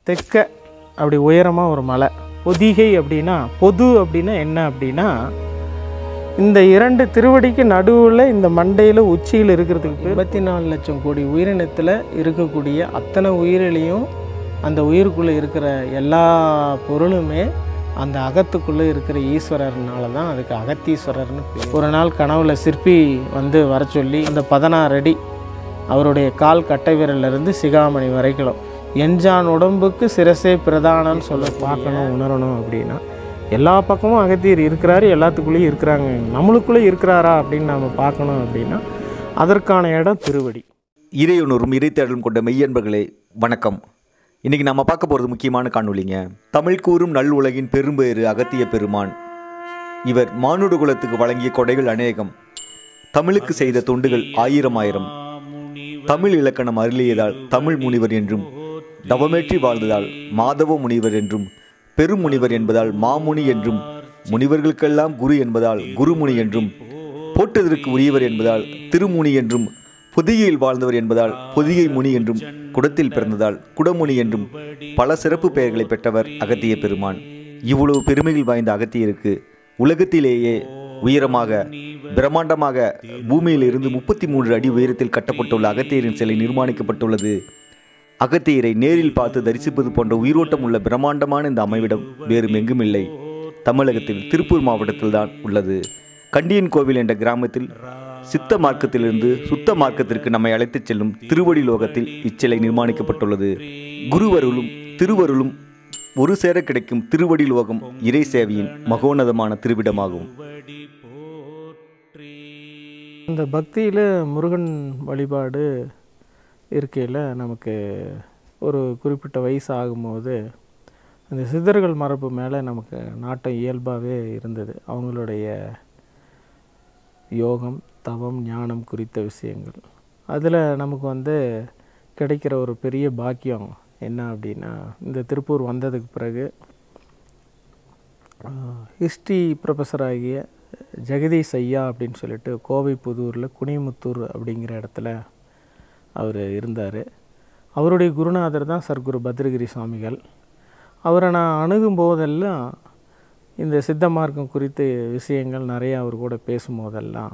தெற்க அப்படி உயரமாக ஒரு மலை பொதிகை அப்படின்னா பொது அப்படின்னா என்ன அப்படின்னா இந்த இரண்டு திருவடிக்கு நடுவில் இந்த மண்டையில் உச்சியில் இருக்கிறதுக்கு பேர் இருபத்தி நாலு லட்சம் கோடி உயிரினத்தில் இருக்கக்கூடிய அத்தனை உயிரிலையும் அந்த உயிருக்குள்ளே இருக்கிற எல்லா பொருளுமே அந்த அகத்துக்குள்ளே இருக்கிற ஈஸ்வரர்னால தான் அதுக்கு அகத்தீஸ்வரர்னு பேர் ஒரு நாள் கனவுல சிற்பி வந்து வர சொல்லி அந்த பதினாறு அடி அவருடைய கால் கட்டை விரல்லேருந்து சிகாமணி வரைக்கும் எஞ்சான் உடம்புக்கு சிரசே பிரதானம்னு சொல்ல பார்க்கணும் உணரணும் அப்படின்னா எல்லா பக்கமும் அகத்தியர் இருக்கிறாரு எல்லாத்துக்குள்ளேயும் இருக்கிறாங்க நம்மளுக்குள்ளே இருக்கிறாரா அப்படின்னு நாம் பார்க்கணும் அப்படின்னா அதற்கான இடம் திருவடி இறையுணர்வும் இறைத்தேடலும் கொண்ட மெய்யன்பர்களே வணக்கம் இன்றைக்கி நம்ம பார்க்க போகிறது முக்கியமான காணொளிங்க தமிழ் கூறும் நல் உலகின் பெரும்பேறு அகத்திய பெருமான் இவர் மானுட குலத்துக்கு வழங்கிய கொடைகள் அநேகம் தமிழுக்கு செய்த தொண்டுகள் ஆயிரம் ஆயிரம் தமிழ் இலக்கணம் அருளியதால் தமிழ் முனிவர் என்றும் தவமேற்றி வாழ்ந்ததால் மாதவ முனிவர் என்றும் பெருமுனிவர் என்பதால் மாமுனி என்றும் முனிவர்களுக்கெல்லாம் குரு என்பதால் குருமுனி என்றும் போற்றுதற்கு உரியவர் என்பதால் திருமுனி என்றும் பொதிகையில் வாழ்ந்தவர் என்பதால் பொதிகை முனி என்றும் குடத்தில் பிறந்ததால் குடமுனி என்றும் பல சிறப்பு பெயர்களை பெற்றவர் அகத்திய பெருமான் இவ்வளவு பெருமைகள் வாய்ந்த அகத்தியருக்கு உலகத்திலேயே உயரமாக பிரம்மாண்டமாக பூமியில் இருந்து முப்பத்தி மூன்று அடி உயரத்தில் கட்டப்பட்டுள்ள அகத்தியரின் சிலை நிர்மாணிக்கப்பட்டுள்ளது அகத்தியரை நேரில் பார்த்து தரிசிப்பது போன்ற உயிரோட்டம் உள்ள பிரம்மாண்டமான இந்த அமைவிடம் வேறு எங்கும் இல்லை தமிழகத்தில் திருப்பூர் மாவட்டத்தில் தான் உள்ளது கண்டியன் கோவில் என்ற கிராமத்தில் சித்த மார்க்கத்திலிருந்து சுத்த மார்க்கத்திற்கு நம்மை அழைத்துச் செல்லும் திருவடி லோகத்தில் இச்சிலை நிர்மாணிக்கப்பட்டுள்ளது குருவருளும் திருவருளும் ஒரு சேர கிடைக்கும் திருவடி லோகம் இறை சேவையின் மகோன்னதமான திருவிடமாகும் இந்த பக்தியில் முருகன் வழிபாடு இருக்கையில் நமக்கு ஒரு குறிப்பிட்ட வயசு ஆகும்போது அந்த சித்தர்கள் மரபு மேலே நமக்கு நாட்டம் இயல்பாகவே இருந்தது அவங்களுடைய யோகம் தவம் ஞானம் குறித்த விஷயங்கள் அதில் நமக்கு வந்து கிடைக்கிற ஒரு பெரிய பாக்கியம் என்ன அப்படின்னா இந்த திருப்பூர் வந்ததுக்கு பிறகு ஹிஸ்ட்ரி ப்ரொஃபஸர் ஆகிய ஜெகதீஷ் ஐயா அப்படின்னு சொல்லிட்டு கோவை புதூரில் குனிமுத்தூர் அப்படிங்கிற இடத்துல அவர் இருந்தார் அவருடைய குருநாதர் தான் சர்க்குரு பத்ரகிரி சுவாமிகள் அவரை நான் அணுகும் போதெல்லாம் இந்த சித்த மார்க்கம் குறித்த விஷயங்கள் நிறைய அவர் கூட பேசும்போதெல்லாம்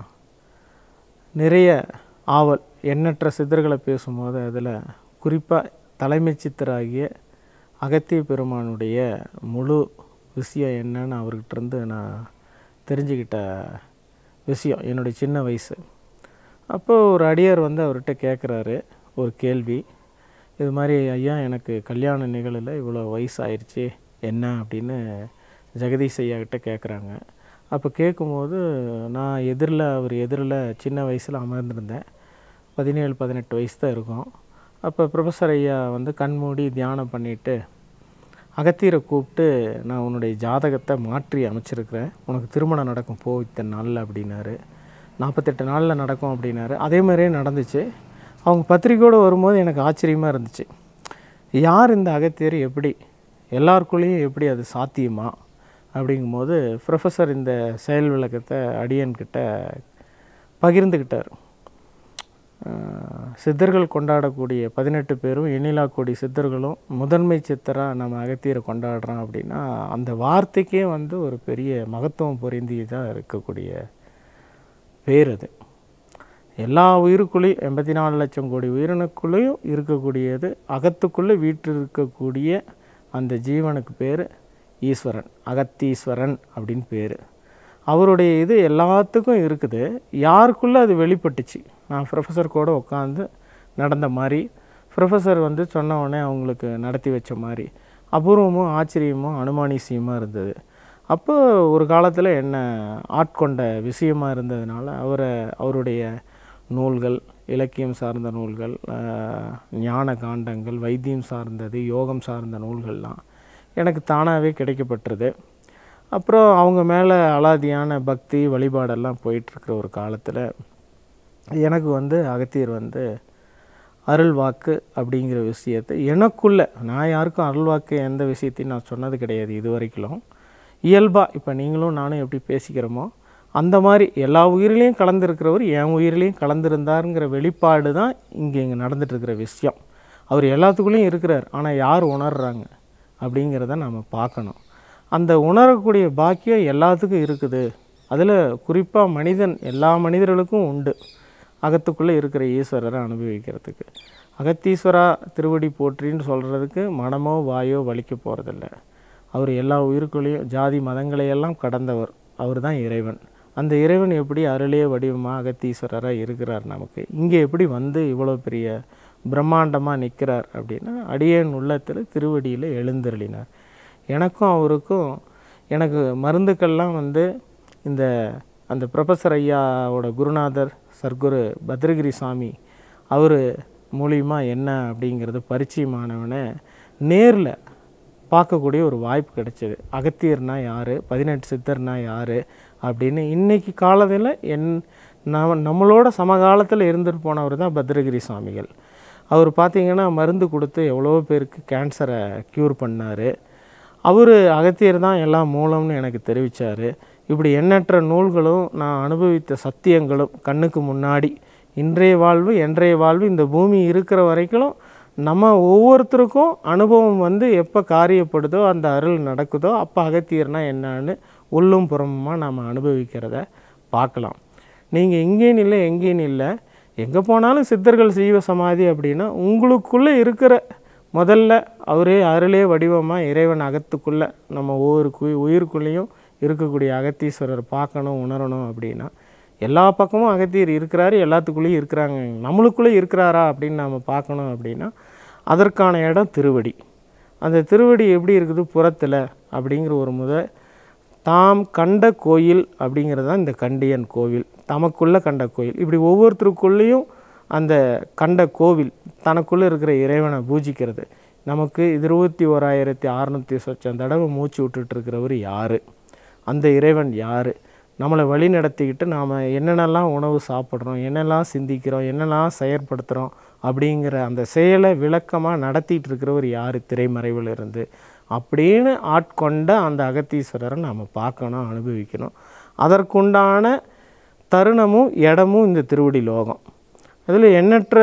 நிறைய ஆவல் எண்ணற்ற சித்தர்களை பேசும்போது அதில் குறிப்பாக தலைமைச் சித்தராகிய அகத்திய பெருமானுடைய முழு விஷயம் என்னன்னு அவர்கிட்ட இருந்து நான் தெரிஞ்சுக்கிட்ட விஷயம் என்னுடைய சின்ன வயசு அப்போ ஒரு அடியார் வந்து அவர்கிட்ட கேட்குறாரு ஒரு கேள்வி இது மாதிரி ஐயா எனக்கு கல்யாண நிகழில் இவ்வளோ வயசு ஆயிடுச்சு என்ன அப்படின்னு ஜெகதீஷ் ஐயா கிட்ட கேட்குறாங்க அப்போ கேட்கும்போது நான் எதிரில் அவர் எதிரில் சின்ன வயசில் அமர்ந்திருந்தேன் பதினேழு பதினெட்டு வயசு தான் இருக்கும் அப்போ ப்ரொஃபஸர் ஐயா வந்து கண்மூடி தியானம் பண்ணிவிட்டு அகத்தியரை கூப்பிட்டு நான் உன்னுடைய ஜாதகத்தை மாற்றி அமைச்சிருக்கிறேன் உனக்கு திருமணம் நடக்கும் போ இத்தனை நாளில் அப்படின்னாரு நாற்பத்தெட்டு நாளில் நடக்கும் அப்படின்னாரு அதே மாதிரியே நடந்துச்சு அவங்க பத்திரிக்கையோடு வரும்போது எனக்கு ஆச்சரியமாக இருந்துச்சு யார் இந்த அகத்தியர் எப்படி எல்லாருக்குள்ளேயும் எப்படி அது சாத்தியமா அப்படிங்கும்போது ப்ரொஃபஸர் இந்த செயல் விளக்கத்தை அடியன்கிட்ட பகிர்ந்துக்கிட்டார் சித்தர்கள் கொண்டாடக்கூடிய பதினெட்டு பேரும் எண்ணிலா கோடி சித்தர்களும் முதன்மை சித்தராக நம்ம அகத்தியரை கொண்டாடுறோம் அப்படின்னா அந்த வார்த்தைக்கே வந்து ஒரு பெரிய மகத்துவம் பொருந்தியதாக இருக்கக்கூடிய பேர் அது எல்லா உயிருக்குள்ளேயும் எண்பத்தி நாலு லட்சம் கோடி உயிரினுக்குள்ளேயும் இருக்கக்கூடியது அகத்துக்குள்ளே வீட்டு இருக்கக்கூடிய அந்த ஜீவனுக்கு பேர் ஈஸ்வரன் அகத்தீஸ்வரன் அப்படின்னு பேர் அவருடைய இது எல்லாத்துக்கும் இருக்குது யாருக்குள்ளே அது வெளிப்பட்டுச்சு நான் ப்ரொஃபஸர் கூட உட்காந்து நடந்த மாதிரி ப்ரொஃபஸர் வந்து சொன்ன உடனே அவங்களுக்கு நடத்தி வச்ச மாதிரி அபூர்வமும் ஆச்சரியமும் அனுமானிசியமாக இருந்தது அப்போ ஒரு காலத்தில் என்ன ஆட்கொண்ட விஷயமா இருந்ததுனால அவரை அவருடைய நூல்கள் இலக்கியம் சார்ந்த நூல்கள் ஞான காண்டங்கள் வைத்தியம் சார்ந்தது யோகம் சார்ந்த நூல்கள்லாம் எனக்கு தானாகவே கிடைக்கப்பட்டுருது அப்புறம் அவங்க மேலே அலாதியான பக்தி வழிபாடெல்லாம் போயிட்டுருக்கிற ஒரு காலத்தில் எனக்கு வந்து அகத்தியர் வந்து அருள் வாக்கு அப்படிங்கிற விஷயத்தை எனக்குள்ளே நான் யாருக்கும் அருள் வாக்கு எந்த விஷயத்தையும் நான் சொன்னது கிடையாது இது வரைக்கும் இயல்பாக இப்போ நீங்களும் நானும் எப்படி பேசிக்கிறோமோ அந்த மாதிரி எல்லா உயிரிலையும் கலந்துருக்கிறவர் என் உயிரிலையும் கலந்துருந்தாருங்கிற வெளிப்பாடு தான் இங்கே இங்கே நடந்துட்டுருக்கிற விஷயம் அவர் எல்லாத்துக்குள்ளேயும் இருக்கிறார் ஆனால் யார் உணர்றாங்க அப்படிங்கிறத நம்ம பார்க்கணும் அந்த உணரக்கூடிய பாக்கியம் எல்லாத்துக்கும் இருக்குது அதில் குறிப்பாக மனிதன் எல்லா மனிதர்களுக்கும் உண்டு அகத்துக்குள்ளே இருக்கிற ஈஸ்வரரை அனுபவிக்கிறதுக்கு அகத்தீஸ்வரா திருவடி போற்றின்னு சொல்கிறதுக்கு மனமோ வாயோ வலிக்க போகிறதில்ல அவர் எல்லா உயிருக்குள்ளேயும் ஜாதி மதங்களையெல்லாம் கடந்தவர் அவர் தான் இறைவன் அந்த இறைவன் எப்படி அருளே வடிவமாக அகத்தீஸ்வரராக இருக்கிறார் நமக்கு இங்கே எப்படி வந்து இவ்வளோ பெரிய பிரம்மாண்டமாக நிற்கிறார் அப்படின்னா அடியேன் உள்ளத்தில் திருவடியில் எழுந்தருளினார் எனக்கும் அவருக்கும் எனக்கு மருந்துக்கள்லாம் வந்து இந்த அந்த ப்ரொஃபஸர் ஐயாவோட குருநாதர் சர்க்குரு பத்ரகிரி சாமி அவர் மூலியமா என்ன அப்படிங்கிறது பரிச்சயமானவனை நேரில் பார்க்கக்கூடிய ஒரு வாய்ப்பு கிடைச்சது அகத்தியர்னா யார் பதினெட்டு சித்தர்னா யார் அப்படின்னு இன்னைக்கு காலத்தில் என் நம்ம நம்மளோட சமகாலத்தில் இருந்துட்டு போனவர் தான் பத்ரகிரி சுவாமிகள் அவர் பார்த்தீங்கன்னா மருந்து கொடுத்து எவ்வளோ பேருக்கு கேன்சரை க்யூர் பண்ணார் அவர் அகத்தியர் தான் எல்லாம் மூலம்னு எனக்கு தெரிவித்தார் இப்படி எண்ணற்ற நூல்களும் நான் அனுபவித்த சத்தியங்களும் கண்ணுக்கு முன்னாடி இன்றைய வாழ்வு என்றைய வாழ்வு இந்த பூமி இருக்கிற வரைக்கும் நம்ம ஒவ்வொருத்தருக்கும் அனுபவம் வந்து எப்போ காரியப்படுதோ அந்த அருள் நடக்குதோ அப்போ அகத்தியர்னா என்னன்னு உள்ளும் புறமுமா நாம் அனுபவிக்கிறத பார்க்கலாம் நீங்கள் எங்கேயும் இல்லை எங்கேயும் இல்லை எங்கே போனாலும் சித்தர்கள் சீவ சமாதி அப்படின்னா உங்களுக்குள்ளே இருக்கிற முதல்ல அவரே அருளே வடிவமாக இறைவன் அகத்துக்குள்ளே நம்ம ஒவ்வொரு குயி உயிருக்குள்ளேயும் இருக்கக்கூடிய அகத்தீஸ்வரர் பார்க்கணும் உணரணும் அப்படின்னா எல்லா பக்கமும் அகத்தியர் இருக்கிறாரு எல்லாத்துக்குள்ளேயும் இருக்கிறாங்க நம்மளுக்குள்ளே இருக்கிறாரா அப்படின்னு நாம் பார்க்கணும் அப்படின்னா அதற்கான இடம் திருவடி அந்த திருவடி எப்படி இருக்குது புறத்தில் அப்படிங்கிற ஒரு முத தாம் கண்ட கோயில் அப்படிங்கிறது தான் இந்த கண்டியன் கோவில் தமக்குள்ளே கண்ட கோயில் இப்படி ஒவ்வொருத்தருக்குள்ளேயும் அந்த கண்ட கோவில் தனக்குள்ளே இருக்கிற இறைவனை பூஜிக்கிறது நமக்கு இருபத்தி ஓராயிரத்தி அறநூற்றி சொச்சம் தடவை மூச்சு விட்டுட்டு இருக்கிறவர் யார் அந்த இறைவன் யார் நம்மளை வழி நடத்திக்கிட்டு நாம் என்னென்னலாம் உணவு சாப்பிட்றோம் என்னெல்லாம் சிந்திக்கிறோம் என்னெல்லாம் செயற்படுத்துகிறோம் அப்படிங்கிற அந்த செயலை விளக்கமாக நடத்திட்டு இருக்கிறவர் யார் திரைமறைவில் இருந்து அப்படின்னு ஆட்கொண்ட அந்த அகத்தீஸ்வரரை நாம் பார்க்கணும் அனுபவிக்கணும் அதற்குண்டான தருணமும் இடமும் இந்த திருவடி லோகம் அதில் எண்ணற்ற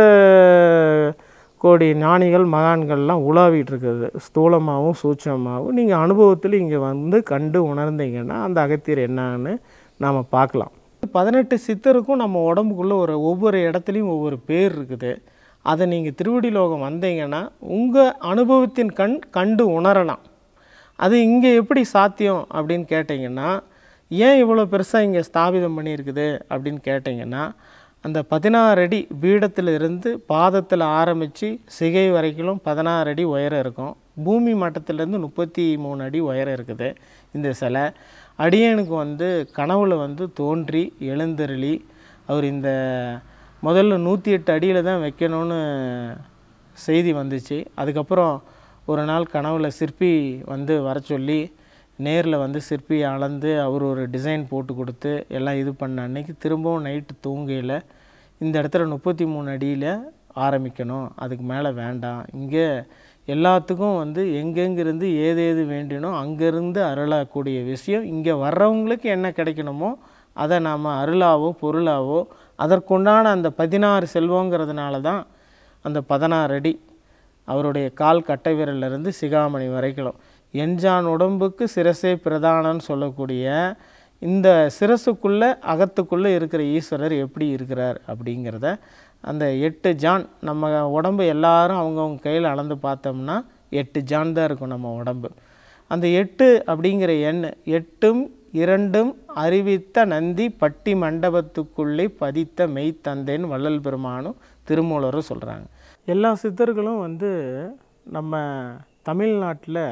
கோடி ஞானிகள் மகான்கள்லாம் உலாவிட்டு இருக்கிறது ஸ்தூலமாகவும் சூட்சமாகவும் நீங்கள் அனுபவத்தில் இங்கே வந்து கண்டு உணர்ந்தீங்கன்னா அந்த அகத்தியர் என்னன்னு நாம் பார்க்கலாம் பதினெட்டு சித்தருக்கும் நம்ம உடம்புக்குள்ளே ஒரு ஒவ்வொரு இடத்துலையும் ஒவ்வொரு பேர் இருக்குது அதை நீங்கள் திருவடி லோகம் வந்தீங்கன்னா உங்கள் அனுபவத்தின் கண் கண்டு உணரலாம் அது இங்கே எப்படி சாத்தியம் அப்படின்னு கேட்டிங்கன்னா ஏன் இவ்வளோ பெருசாக இங்கே ஸ்தாபிதம் பண்ணியிருக்குது அப்படின்னு கேட்டிங்கன்னா அந்த பதினாறு அடி பீடத்தில் இருந்து பாதத்தில் ஆரம்பித்து சிகை வரைக்கும் பதினாறு அடி உயரம் இருக்கும் பூமி மட்டத்திலேருந்து முப்பத்தி மூணு அடி உயரம் இருக்குது இந்த சிலை அடியனுக்கு வந்து கனவுல வந்து தோன்றி எழுந்தருளி அவர் இந்த முதல்ல நூற்றி எட்டு அடியில் தான் வைக்கணும்னு செய்தி வந்துச்சு அதுக்கப்புறம் ஒரு நாள் கனவுல சிற்பி வந்து வர சொல்லி நேரில் வந்து சிற்பியை அளந்து அவர் ஒரு டிசைன் போட்டு கொடுத்து எல்லாம் இது பண்ண அன்னைக்கு திரும்பவும் நைட்டு தூங்கையில் இந்த இடத்துல முப்பத்தி மூணு அடியில் ஆரம்பிக்கணும் அதுக்கு மேலே வேண்டாம் இங்கே எல்லாத்துக்கும் வந்து எங்கெங்கிருந்து ஏதேது வேண்டினோ அங்கேருந்து அருளக்கூடிய விஷயம் இங்கே வர்றவங்களுக்கு என்ன கிடைக்கணுமோ அதை நாம் அருளாவோ பொருளாவோ அதற்குண்டான அந்த பதினாறு செல்வங்கிறதுனால தான் அந்த பதினாறு அடி அவருடைய கால் கட்டை விரல்லேருந்து சிகாமணி வரைக்கும் எஞ்சான் உடம்புக்கு சிரசே பிரதானன்னு சொல்லக்கூடிய இந்த சிரசுக்குள்ளே அகத்துக்குள்ளே இருக்கிற ஈஸ்வரர் எப்படி இருக்கிறார் அப்படிங்கிறத அந்த எட்டு ஜான் நம்ம உடம்பு எல்லாரும் அவங்கவுங்க கையில் அளந்து பார்த்தோம்னா எட்டு ஜான் தான் இருக்கும் நம்ம உடம்பு அந்த எட்டு அப்படிங்கிற எண் எட்டும் இரண்டும் அறிவித்த நந்தி பட்டி மண்டபத்துக்குள்ளே பதித்த மெய்த்தந்தேன் வள்ளல் பெருமானும் திருமூலரும் சொல்கிறாங்க எல்லா சித்தர்களும் வந்து நம்ம தமிழ்நாட்டில்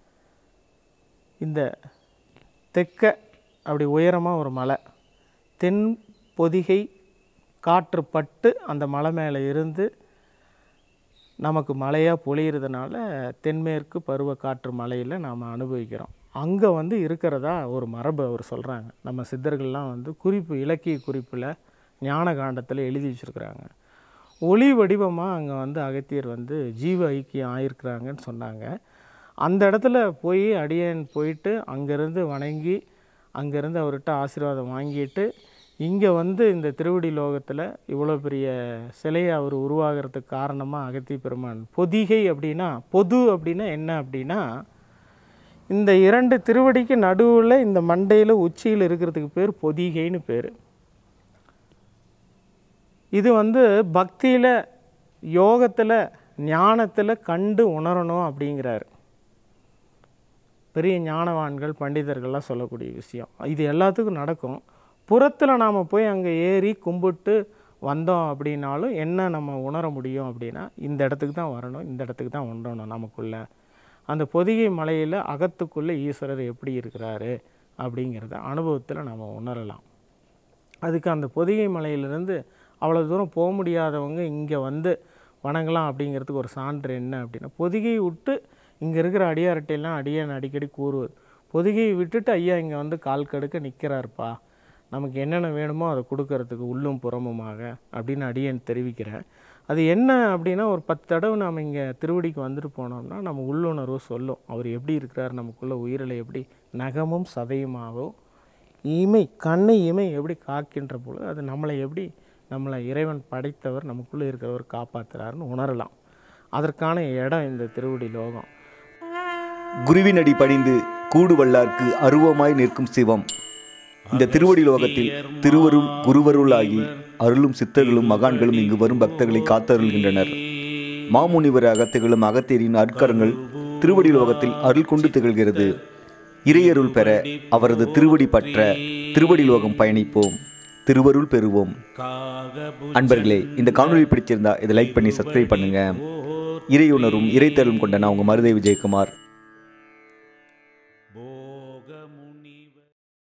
இந்த தெற்க அப்படி உயரமாக ஒரு மலை தென் பொதிகை காற்று பட்டு அந்த மலை மேலே இருந்து நமக்கு மழையாக பொழியிறதுனால தென்மேற்கு பருவ காற்று மலையில் நாம் அனுபவிக்கிறோம் அங்கே வந்து இருக்கிறதா ஒரு மரபு அவர் சொல்கிறாங்க நம்ம சித்தர்கள்லாம் வந்து குறிப்பு இலக்கிய குறிப்பில் ஞான காண்டத்தில் எழுதி வச்சுருக்குறாங்க ஒளி வடிவமாக அங்கே வந்து அகத்தியர் வந்து ஜீவ ஐக்கியம் ஆயிருக்கிறாங்கன்னு சொன்னாங்க அந்த இடத்துல போய் அடியேன் போயிட்டு அங்கேருந்து வணங்கி அங்கேருந்து அவர்கிட்ட ஆசீர்வாதம் வாங்கிட்டு இங்கே வந்து இந்த திருவடி லோகத்தில் இவ்வளோ பெரிய சிலையை அவர் உருவாகிறதுக்கு காரணமாக அகத்திய பெருமான் பொதிகை அப்படின்னா பொது அப்படின்னா என்ன அப்படின்னா இந்த இரண்டு திருவடிக்கு நடுவில் இந்த மண்டையில் உச்சியில் இருக்கிறதுக்கு பேர் பொதிகைன்னு பேர் இது வந்து பக்தியில் யோகத்தில் ஞானத்தில் கண்டு உணரணும் அப்படிங்கிறாரு பெரிய ஞானவான்கள் பண்டிதர்கள்லாம் சொல்லக்கூடிய விஷயம் இது எல்லாத்துக்கும் நடக்கும் புறத்தில் நாம் போய் அங்கே ஏறி கும்பிட்டு வந்தோம் அப்படின்னாலும் என்ன நம்ம உணர முடியும் அப்படின்னா இந்த இடத்துக்கு தான் வரணும் இந்த இடத்துக்கு தான் உணரணும் நமக்குள்ளே அந்த பொதிகை மலையில் அகத்துக்குள்ளே ஈஸ்வரர் எப்படி இருக்கிறாரு அப்படிங்கிறத அனுபவத்தில் நம்ம உணரலாம் அதுக்கு அந்த பொதிகை மலையிலிருந்து அவ்வளோ தூரம் போக முடியாதவங்க இங்கே வந்து வணங்கலாம் அப்படிங்கிறதுக்கு ஒரு சான்று என்ன அப்படின்னா பொதிகையை விட்டு இங்கே இருக்கிற அடியார்ட்டையெல்லாம் அடியான் அடிக்கடி கூறுவது பொதிகையை விட்டுட்டு ஐயா இங்கே வந்து கால் கடுக்க நிற்கிறாருப்பா நமக்கு என்னென்ன வேணுமோ அதை கொடுக்கறதுக்கு உள்ளும் புறமுமாக அப்படின்னு அடியேன் தெரிவிக்கிறேன் அது என்ன அப்படின்னா ஒரு பத்து தடவை நாம் இங்கே திருவடிக்கு வந்துட்டு போனோம்னா நம்ம உள்ளுணர்வு சொல்லும் அவர் எப்படி இருக்கிறார் நமக்குள்ள உயிரில் எப்படி நகமும் சதையுமாகவும் இமை கண்ணை இமை எப்படி காக்கின்ற பொழுது அது நம்மளை எப்படி நம்மளை இறைவன் படைத்தவர் நமக்குள்ளே இருக்கிறவர் காப்பாற்றுறாருன்னு உணரலாம் அதற்கான இடம் இந்த திருவடி லோகம் குருவின் அடி பணிந்து கூடு வல்லார்க்கு அருவமாய் நிற்கும் சிவம் இந்த திருவடி லோகத்தில் திருவருள் குருவருள் ஆகி அருளும் சித்தர்களும் மகான்களும் இங்கு வரும் பக்தர்களை காத்தருள்கின்றனர் மாமுனிவர் அகத்திகளும் அகத்தியரின் அற்கரங்கள் திருவடி லோகத்தில் அருள் கொண்டு திகழ்கிறது இறையருள் பெற அவரது திருவடி பற்ற திருவடி லோகம் பயணிப்போம் திருவருள் பெறுவோம் அன்பர்களே இந்த காணொளி பிடிச்சிருந்தா இதை லைக் பண்ணி சப்ஸ்கிரைப் பண்ணுங்க இறையுணரும் இறைத்தரும் கொண்ட நான் உங்க மருதை விஜயகுமார்